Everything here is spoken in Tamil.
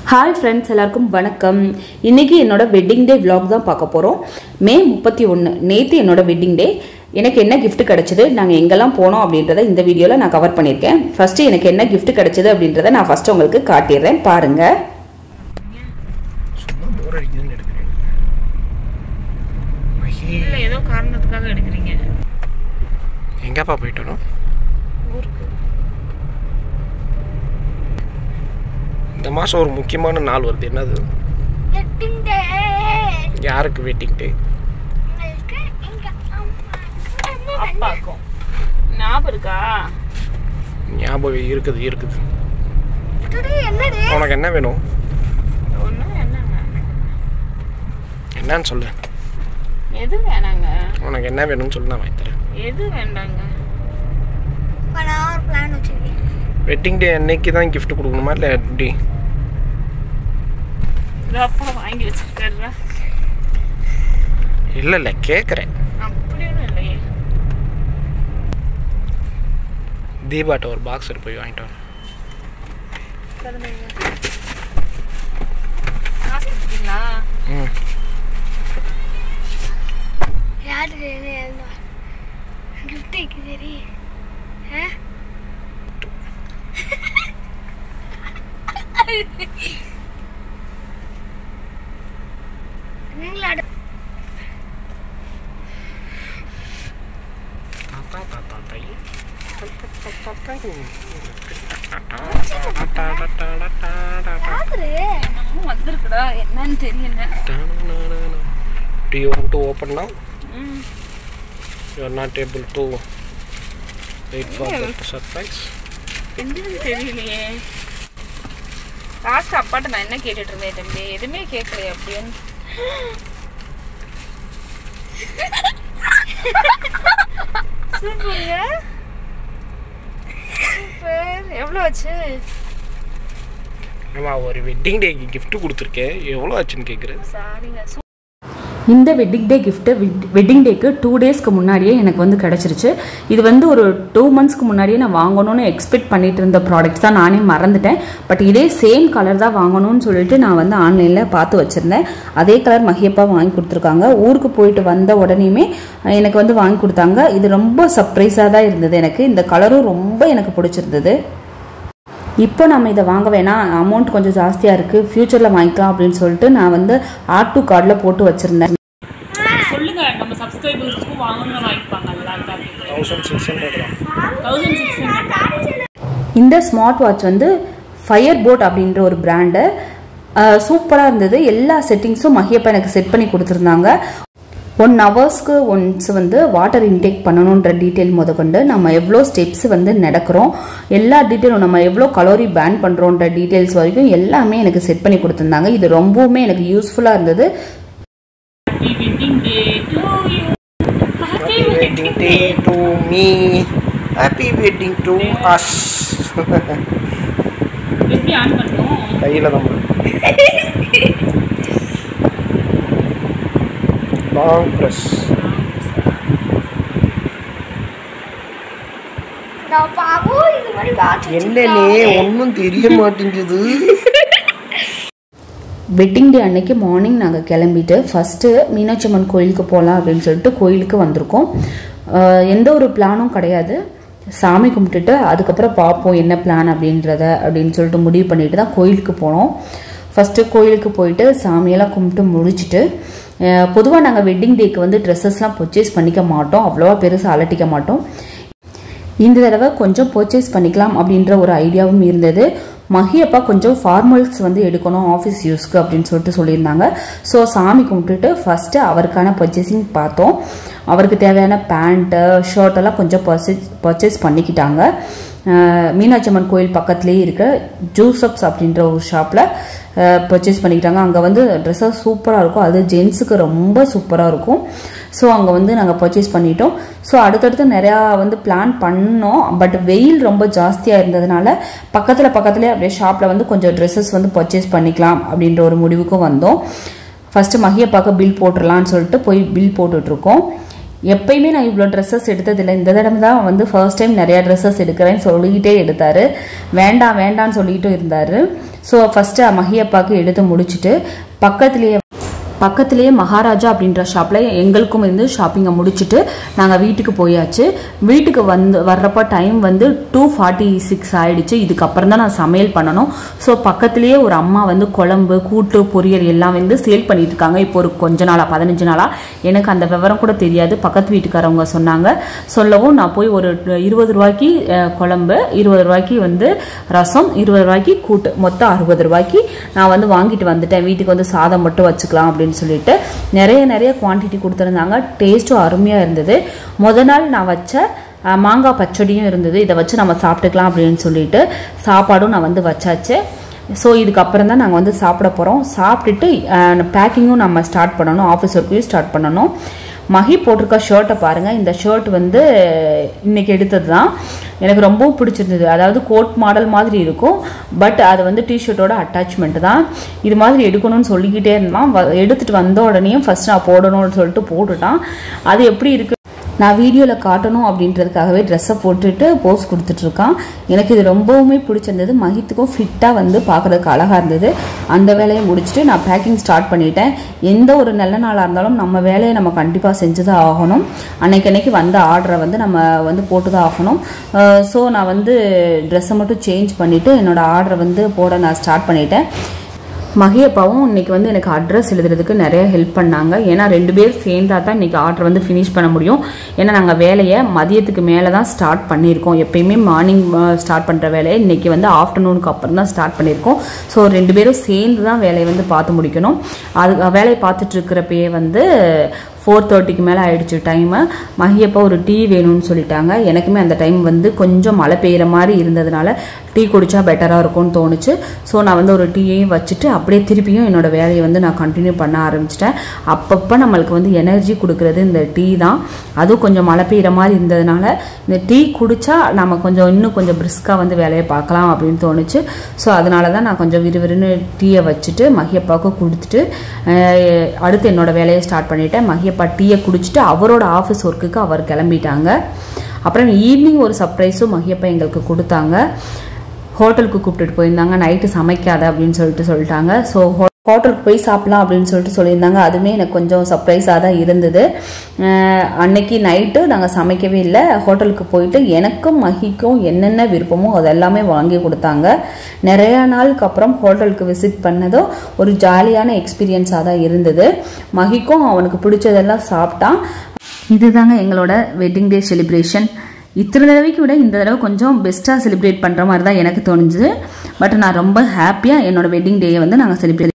ஹாய் ஃப்ரெண்ட்ஸ் எல்லாருக்கும் வணக்கம் இன்னைக்கு என்னோட வெட்டிங் டே vlog தான் பார்க்க போகிறோம் மே முப்பத்தி ஒன்று நேற்று என்னோட வெட்டிங் டே எனக்கு என்ன gift கிடைச்சது நாங்கள் எங்கெல்லாம் போனோம் அப்படின்றத இந்த வீடியோவில் நான் கவர் பண்ணியிருக்கேன் ஃபஸ்ட்டு எனக்கு என்ன gift கிடைச்சது அப்படின்றத நான் ஃபஸ்ட்டு உங்களுக்கு காட்டிடுறேன் பாருங்கள் சும்மா போர் அடிக்குதுன்னு எடுக்கிறேன் மகி இல்ல ஏதோ காரணத்துக்காக எடுக்கிறீங்க எங்கப்பா போயிட்டு வரோம் ஊருக்கு இந்த மாதம் ஒரு முக்கியமான நாள் வருது என்னது வெட்டிங் டே யாருக்கு வெயிட்டிங் டே உங்களுக்கு எங்க அம்மா அப்பாக்கும் ஞாபகம் இருக்கா ஞாபகம் இருக்குது இருக்குது டுடே என்னது உனக்கு என்ன வேணும் ஒன்றும் என்னங்க என்னன்னு சொல்லு எது வேணாங்க உனக்கு என்ன வேணும்னு சொல்லி நான் வாங்கி தரேன் எது வேண்டாங்க இப்ப நான் ஒரு பிளான் வச்சிருக்கேன் வெட்டிங் டே அன்னைக்கு தான் gift கொடுக்கணுமா இல்லை எப்படி இது அப்பா வாங்கி வச்சிருக்காருடா இல்லை இல்லை கேட்குறேன் அப்படி ஒன்றும் இல்லையே தீபாட்ட ஒரு பாக்ஸ் எடுத்து போய் வாங்கிட்டு வரேன் திறந்துங்க. காசு கொடுத்தீங்களா ம் யாரு கிஃப்ட் வைக்குது நீங்களா தாத்தா தாத்தா தை யாரு என்னமோ வந்திருக்குடா என்னன்னு தெரியல Do you want to open now? ம் You are not able to wait for the surprise. என்னன்னு தெரியலையே லாஸ்ட் அப்பாட்ட நான் என்ன கேட்டுட்டு இருந்தேன் தம்பி எதுவுமே கேட்கலையே அப்படின்னு சூப்பருங்க சூப்பர் எவ்வளோ ஆச்சு ஏமா ஒரு வெட்டிங் டேக்கு gift கொடுத்துருக்கேன் எவ்வளோ ஆச்சுன்னு கேட்குறேன் சாரிங்க இந்த வெட்டிங் டே கிஃப்ட்டு வெட்டிங் டேக்கு டூ டேஸ்க்கு முன்னாடியே எனக்கு வந்து கிடச்சிருச்சு இது வந்து ஒரு டூ மந்த்ஸ்க்கு முன்னாடியே நான் வாங்கணும்னு எக்ஸ்பெக்ட் பண்ணிட்டு இருந்த ப்ராடக்ட்ஸ் தான் நானே மறந்துட்டேன் பட் இதே சேம் கலர் தான் வாங்கணும்னு சொல்லிட்டு நான் வந்து ஆன்லைனில் பார்த்து வச்சுருந்தேன் அதே கலர் மகியப்பா வாங்கி கொடுத்துருக்காங்க ஊருக்கு போயிட்டு வந்த உடனேயுமே எனக்கு வந்து வாங்கி கொடுத்தாங்க இது ரொம்ப சர்ப்ரைஸாக தான் இருந்தது எனக்கு இந்த கலரும் ரொம்ப எனக்கு பிடிச்சிருந்தது இப்போ நம்ம இதை வாங்க வேணாம் அமௌண்ட் கொஞ்சம் ஜாஸ்தியாக இருக்குது ஃப்யூச்சரில் வாங்கிக்கலாம் அப்படின்னு சொல்லிட்டு நான் வந்து ஆர் டூ கார்டில் போட்டு வச்சுருந்தேன் சொல்லுங்க நம்ம சப்ஸ்கிரைபர்ஸ்க்கும் வாங்கணும்னு வாங்கிப்பாங்கல்ல thousand six hundred thousand six hundred இந்த ஸ்மார்ட் வாட்ச் வந்து ஃபயர் போட் அப்படின்ற ஒரு பிராண்டு சூப்பராக இருந்தது எல்லா செட்டிங்ஸும் மகியப்பா எனக்கு செட் பண்ணி கொடுத்துருந்தாங்க ஒன் ஹவர்ஸ்க்கு ஒன்ஸ் வந்து வாட்டர் இன்டேக் பண்ணணுன்ற டீட்டெயில் முதற்கொண்டு நம்ம எவ்வளோ ஸ்டெப்ஸ் வந்து நடக்கிறோம் எல்லா டீட்டெயிலும் நம்ம எவ்வளோ கலோரி பேன் பண்ணுறோன்ற டீட்டெயில்ஸ் வரைக்கும் எல்லாமே எனக்கு செட் பண்ணி கொடுத்துருந்தாங்க இது ரொம்பவுமே எனக்கு யூஸ்ஃபுல்லாக இருந்தது happy wedding day to you happy Happy wedding day to me. Happy wedding to us. எப்படி ஆன் பண்ணோம் கையில் தான் லாங் ப்ரெஸ் நான் பாபு இது மாதிரி வாட்ச் என்னன்னே ஒன்றும் தெரிய மாட்டேங்குது வெட்டிங் டே அன்னைக்கு மார்னிங் நாங்கள் கிளம்பிட்டு ஃபஸ்ட்டு மீனாட்சி அம்மன் கோயிலுக்கு போகலாம் அப்படின்னு சொல்லிட்டு கோயிலுக்கு வந்திருக்கோம் ஆஹ் எந்த ஒரு பிளானும் கிடையாது சாமி கும்பிட்டுட்டு அதுக்கப்புறம் பார்ப்போம் என்ன பிளான் அப்படின்றத அப்படின்னு சொல்லிட்டு முடிவு பண்ணிட்டு தான் கோயிலுக்கு போனோம் ஃபஸ்ட்டு கோயிலுக்கு போயிட்டு சாமியெல்லாம் கும்பிட்டு முடிச்சுட்டு பொதுவாக நாங்கள் வெட்டிங் டேக்கு வந்து ட்ரெஸ்ஸஸ்லாம் பர்ச்சேஸ் பண்ணிக்க மாட்டோம் அவ்வளோவா பெருசாக அலட்டிக்க மாட்டோம் இந்த தடவை கொஞ்சம் பர்ச்சேஸ் பண்ணிக்கலாம் அப்படின்ற ஒரு ஐடியாவும் இருந்தது மகியப்பா கொஞ்சம் ஃபார்மல்ஸ் வந்து எடுக்கணும் ஆஃபீஸ் யூஸ்க்கு அப்படின்னு சொல்லிட்டு சொல்லியிருந்தாங்க ஸோ சாமி கும்பிட்டுட்டு ஃபஸ்ட்டு அவருக்கான பர்ச்சேசிங் பார்த்தோம் அவருக்கு தேவையான பேண்ட்டு ஷர்ட்டெல்லாம் கொஞ்சம் பர்ச்சேஸ் பர்ச்சேஸ் பண்ணிக்கிட்டாங்க அஹ் மீனாட்சி அம்மன் கோயில் பக்கத்துலேயே இருக்க ஜூசப்ஸ் அப்படின்ற ஒரு ஷாப்பில் பர்ச்சேஸ் பண்ணிக்கிட்டாங்க அங்கே வந்து ட்ரெஸ்ஸஸ் சூப்பராக இருக்கும் அது ஜென்ஸுக்கு ரொம்ப சூப்பராக இருக்கும் ஸோ அங்கே வந்து நாங்கள் பர்ச்சேஸ் பண்ணிட்டோம் ஸோ அடுத்தடுத்து நிறையா வந்து பிளான் பண்ணோம் பட் வெயில் ரொம்ப ஜாஸ்தியாக இருந்ததுனால பக்கத்தில் பக்கத்துலேயே அப்படியே ஷாப்பில் வந்து கொஞ்சம் ட்ரெஸ்ஸஸ் வந்து பர்ச்சேஸ் பண்ணிக்கலாம் அப்படின்ற ஒரு முடிவுக்கும் வந்தோம் ஃபஸ்ட்டு மகியப்பாக்க பில் போட்டுடலான்னு சொல்லிட்டு போய் பில் போட்டுட்ருக்கோம் எப்பயுமே நான் இவ்வளோ ட்ரெஸ்ஸஸ் எடுத்ததில்லை இந்த தடவை தான் வந்து ஃபர்ஸ்ட் டைம் நிறையா ட்ரெஸ்ஸஸ் எடுக்கிறேன்னு சொல்லிக்கிட்டே எடுத்தார் வேண்டாம் வேண்டான்னு சொல்லிக்கிட்டும் இருந்தார் ஸோ ஃபஸ்ட்டு மகியப்பாக்கு எடுத்து முடிச்சுட்டு பக்கத்துலேயே பக்கத்துலேயே மகாராஜா அப்படின்ற ஷாப்பில் எங்களுக்கும் இருந்து ஷாப்பிங்கை முடிச்சுட்டு நாங்கள் வீட்டுக்கு போயாச்சு வீட்டுக்கு வந்து வர்றப்போ டைம் வந்து டூ ஃபார்ட்டி சிக்ஸ் ஆயிடுச்சு இதுக்கப்புறம் தான் நான் சமையல் பண்ணணும் ஸோ பக்கத்துலேயே ஒரு அம்மா வந்து குழம்பு கூட்டு பொரியல் எல்லாம் வந்து சேல் பண்ணிட்டு இருக்காங்க இப்போ ஒரு கொஞ்ச நாளாக பதினஞ்சு நாளாக எனக்கு அந்த விவரம் கூட தெரியாது பக்கத்து வீட்டுக்காரவங்க சொன்னாங்க சொல்லவும் நான் போய் ஒரு இருபது ரூபாய்க்கு அஹ், குழம்பு இருபது ரூபாய்க்கு வந்து ரசம் இருபது ரூபாய்க்கு கூட்டு மொத்தம் அறுபது ரூபாய்க்கு நான் வந்து வாங்கிட்டு வந்துட்டேன் வீட்டுக்கு வந்து சாதம் மட்டும் வச்சுக்கலாம் அப்படின்னு சொல்லிட்டு நிறைய நிறைய குவான்டிட்டி கொடுத்துருந்தாங்க டேஸ்ட்டும் அருமையாக இருந்தது முத நாள் நான் வச்ச அஹ், மாங்காய் பச்சடியும் இருந்தது இதை வச்சு நம்ம சாப்பிட்டுக்கலாம் அப்படின்னு சொல்லிட்டு சாப்பாடும் நான் வந்து வச்சாச்சு ஸோ இதுக்கப்புறம் தான் நாங்கள் வந்து சாப்பிட போகிறோம் சாப்பிட்டுட்டு பேக்கிங்கும் நம்ம ஸ்டார்ட் பண்ணணும் ஆஃபீஸ் ஒர்க்கையும் ஸ்டார்ட் பண்ணணும் மஹி போட்டிருக்க ஷர்ட்டை பாருங்கள் இந்த ஷர்ட் வந்து இன்னைக்கு எடுத்தது தான் எனக்கு ரொம்பவும் பிடிச்சிருந்தது அதாவது கோட் மாடல் மாதிரி இருக்கும் பட் அது வந்து டிஷர்ட்டோட அட்டாச்மெண்ட் தான் இது மாதிரி எடுக்கணும்னு சொல்லிக்கிட்டே இருந்தான் வ- எடுத்துட்டு வந்த உடனேயும் ஃபர்ஸ்ட் நான் போடணும்னு சொல்லிட்டு போட்டுட்டான் அது எப்படி இருக்கு நான் வீடியோவில் காட்டணும் அப்படின்றதுக்காகவே ட்ரெஸ்ஸை போட்டுட்டு போஸ் கொடுத்துட்ருக்கான் எனக்கு இது ரொம்பவுமே பிடிச்சிருந்தது மகித்துக்கும் ஃபிட்டாக வந்து பார்க்குறதுக்கு அழகாக இருந்தது அந்த வேலையை முடிச்சுட்டு நான் பேக்கிங் ஸ்டார்ட் பண்ணிட்டேன் எந்த ஒரு நல்ல நாளாக இருந்தாலும் நம்ம வேலையை நம்ம கண்டிப்பாக செஞ்சு தான் ஆகணும் அன்னைக்கு அன்னைக்கு வந்த ஆர்டரை வந்து நம்ம வந்து போட்டு தான் ஆகணும் ஸோ நான் வந்து ட்ரெஸ்ஸை மட்டும் சேஞ்ச் பண்ணிவிட்டு என்னோட ஆர்டரை வந்து போட நான் ஸ்டார்ட் பண்ணிட்டேன் மகியப்பாவும் இன்னைக்கு வந்து எனக்கு அட்ரஸ் எழுதுறதுக்கு நிறைய ஹெல்ப் பண்ணாங்க ஏன்னா ரெண்டு பேர் சேர்ந்தா தான் இன்னைக்கு ஆர்டர் வந்து ஃபினிஷ் பண்ண முடியும் ஏன்னா நாங்கள் வேலையை மதியத்துக்கு மேலே தான் ஸ்டார்ட் பண்ணியிருக்கோம் எப்பயுமே மார்னிங் ஸ்டார்ட் பண்ணுற வேலையை இன்னைக்கு வந்து ஆஃப்டர்நூனுக்கு அப்புறம் தான் ஸ்டார்ட் பண்ணியிருக்கோம் ஸோ ரெண்டு பேரும் சேர்ந்து தான் வேலையை வந்து பார்த்து முடிக்கணும் அது வேலையை பார்த்துட்டு இருக்கிறப்பயே வந்து ஃபோர் தேர்ட்டிக்கு மேலே ஆயிடுச்சு டைமு மகியப்பா ஒரு டீ வேணும்னு சொல்லிட்டாங்க எனக்குமே அந்த டைம் வந்து கொஞ்சம் மழை பெய்கிற மாதிரி இருந்ததுனால டீ குடிச்சா பெட்டராக இருக்கும்னு தோணுச்சு ஸோ நான் வந்து ஒரு டீயையும் வச்சுட்டு அப்படியே திருப்பியும் என்னோட வேலையை வந்து நான் கண்டினியூ பண்ண ஆரம்பிச்சிட்டேன் அப்பப்போ நம்மளுக்கு வந்து எனர்ஜி கொடுக்குறது இந்த டீ தான் அதுவும் கொஞ்சம் மழை பெய்கிற மாதிரி இருந்ததுனால இந்த டீ குடிச்சா நம்ம கொஞ்சம் இன்னும் கொஞ்சம் பிரிஸ்காக வந்து வேலையை பார்க்கலாம் அப்படின்னு தோணுச்சு ஸோ அதனால தான் நான் கொஞ்சம் விறுவிறுன்னு டீயை வச்சுட்டு மகியப்பாவுக்கு கொடுத்துட்டு அஹ், அடுத்து என்னோட வேலையை ஸ்டார்ட் பண்ணிட்டேன் மகியப்பா டீயை குடிச்சிட்டு அவரோட ஆஃபீஸ் ஒர்க்குக்கு அவர் கிளம்பிட்டாங்க அப்புறம் ஈவினிங் ஒரு சர்ப்ரைஸும் மகியப்பா எங்களுக்கு கொடுத்தாங்க ஹோட்டலுக்கு கூப்பிட்டுட்டு போயிருந்தாங்க நைட்டு சமைக்காத அப்படின்னு சொல்லிட்டு சொல்லிட்டாங்க ஸோ ஹோட்டலுக்கு போய் சாப்பிடலாம் அப்படின்னு சொல்லிட்டு சொல்லியிருந்தாங்க அதுவுமே எனக்கு கொஞ்சம் சர்ப்ரைஸாக தான் இருந்தது அஹ் அன்னைக்கு நைட்டு நாங்கள் சமைக்கவே இல்லை ஹோட்டலுக்கு போயிட்டு எனக்கும் மகிக்கும் என்னென்ன விருப்பமோ அதெல்லாமே வாங்கி கொடுத்தாங்க நிறைய நாளுக்கு அப்புறம் ஹோட்டலுக்கு விசிட் பண்ணதும் ஒரு ஜாலியான எக்ஸ்பீரியன்ஸாக தான் இருந்தது மகிக்கும் அவனுக்கு பிடிச்சதெல்லாம் சாப்பிட்டான் இதுதாங்க எங்களோட வெட்டிங் டே செலிப்ரேஷன் இத்தனை தடவைக்கு விட இந்த தடவை கொஞ்சம் பெஸ்ட்டாக செலிப்ரேட் பண்ணுற மாதிரி தான் எனக்கு தோணுச்சு பட் நான் ரொம்ப ஹாப்பியாக என்னோட வெட்டிங் டேயை வந்து நாங்கள் செலிப்ரேட்